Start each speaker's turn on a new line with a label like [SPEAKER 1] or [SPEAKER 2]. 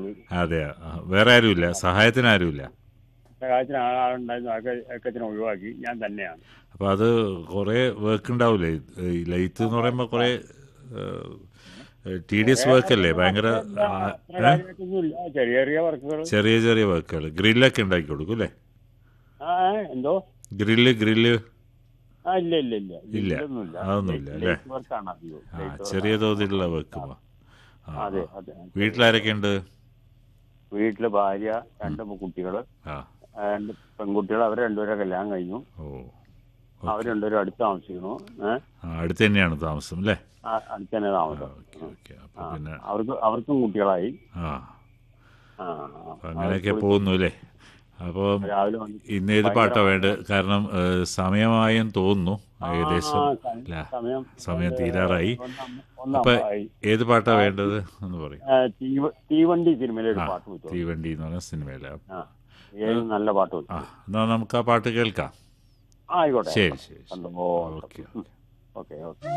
[SPEAKER 1] പോയി
[SPEAKER 2] അതെ ആ, വേറെ ആരുമില്ല സഹായത്തിന് ആരുമില്ല
[SPEAKER 1] സഹായത്തിന് ആളുണ്ടായിരുന്നു അതൊക്കെ അക്കത്തിന് ഒഴിവാക്കി ഞാൻ തന്നെയാണ്
[SPEAKER 2] അപ്പോൾ അത് കുറേ വർക്ക് ഉണ്ടാവില്ലേ ഈ ലൈത്ത് എന്ന് പറയുമ്പോൾ കുറേ ടി ഡി എസ് വർക്ക് അല്ലേ ഭയങ്കര ആ,
[SPEAKER 1] അത്ര കാര്യമായിട്ടൊന്നുമില്ല ചെറിയ ചെറിയ വർക്കുകൾ
[SPEAKER 2] ചെറിയ ചെറിയ വർക്കുകൾ ഗ്രില്ലൊക്കെ ഉണ്ടാക്കി കൊടുക്കും അല്ലേ
[SPEAKER 1] ആ ഏ, എന്തോ
[SPEAKER 2] ഗ്രില്ല് ഗ്രില്ല്
[SPEAKER 1] ആ ഇല്ല ഇല്ല ഇല്ല
[SPEAKER 2] ഇല്ല.
[SPEAKER 1] ഇതൊന്നുമില്ല
[SPEAKER 2] അതൊന്നുമില്ല, അല്ലേ?
[SPEAKER 1] ലൈറ്റ് വർക്കാണ് അധികം
[SPEAKER 2] ആ
[SPEAKER 1] ലൈറ്റ്
[SPEAKER 2] ചെറിയ തോതിലുള്ള വർക്ക്
[SPEAKER 1] അതെ അതെ
[SPEAKER 2] വീട്ടിലാരൊക്കെ ഉണ്ട്
[SPEAKER 1] വീട്ടില് ഭാര്യ രണ്ട് കുട്ടികള്
[SPEAKER 2] ആ
[SPEAKER 1] ആ, രണ്ട് പെൺകുട്ടികൾ അവർ രണ്ടുപേരെ കല്യാണം കഴിഞ്ഞു
[SPEAKER 2] ഓ
[SPEAKER 1] അവർ രണ്ടുപേരും അടുത്ത് താമസിക്കുന്നു ഏഹ്
[SPEAKER 2] ആ അടുത്ത് തന്നെയാണ് താമസം അല്ലേ
[SPEAKER 1] അടുത്ത് തന്നെ താമസം
[SPEAKER 2] ഓക്കെ ഓക്കെ
[SPEAKER 1] ആ,
[SPEAKER 2] അപ്പോൾ പിന്നെ
[SPEAKER 1] അവർക്ക് അവർക്കും കുട്ടികളായി
[SPEAKER 2] ആ
[SPEAKER 1] ആ,
[SPEAKER 2] അപ്പോൾ അങ്ങനെയൊക്കെ പോകുന്നു അല്ലേ അപ്പോൾ
[SPEAKER 1] രാവിലെ വന്ന്
[SPEAKER 2] ഇന്ന് ഏത് പാട്ടാ വേണ്ടത് കാരണം ഏഹ്, സമയമായെന്ന് തോന്നുന്നു ഏകദേശം
[SPEAKER 1] ആ, സമയം-
[SPEAKER 2] അല്ല
[SPEAKER 1] സമയം
[SPEAKER 2] സമയം തീരാറായി
[SPEAKER 1] ഒന്നാം-
[SPEAKER 2] അപ്പൊ
[SPEAKER 1] ഒന്നാമായി
[SPEAKER 2] ഏത് പാട്ടാ വേണ്ടത് എന്ന് പറയും
[SPEAKER 1] ആ, തീവ- തീവണ്ടി സിനിമയിലെ ഒരു
[SPEAKER 2] ആ
[SPEAKER 1] പാട്ട് വെച്ചു
[SPEAKER 2] തീവണ്ടി എന്ന് പറഞ്ഞ സിനിമയിലെ
[SPEAKER 1] ആ ഏത് നല്ല പാട്ട് വെച്ചു
[SPEAKER 2] ആ എന്നാൽ നമുക്ക് ആ പാട്ട് കേൾക്കാം
[SPEAKER 1] ആ, ആയിക്കോട്ടെ
[SPEAKER 2] ശരി ശരി ശരി.
[SPEAKER 1] സന്തോഷം
[SPEAKER 2] ഓക്കെ
[SPEAKER 1] ഓക്കെ ഓക്കെ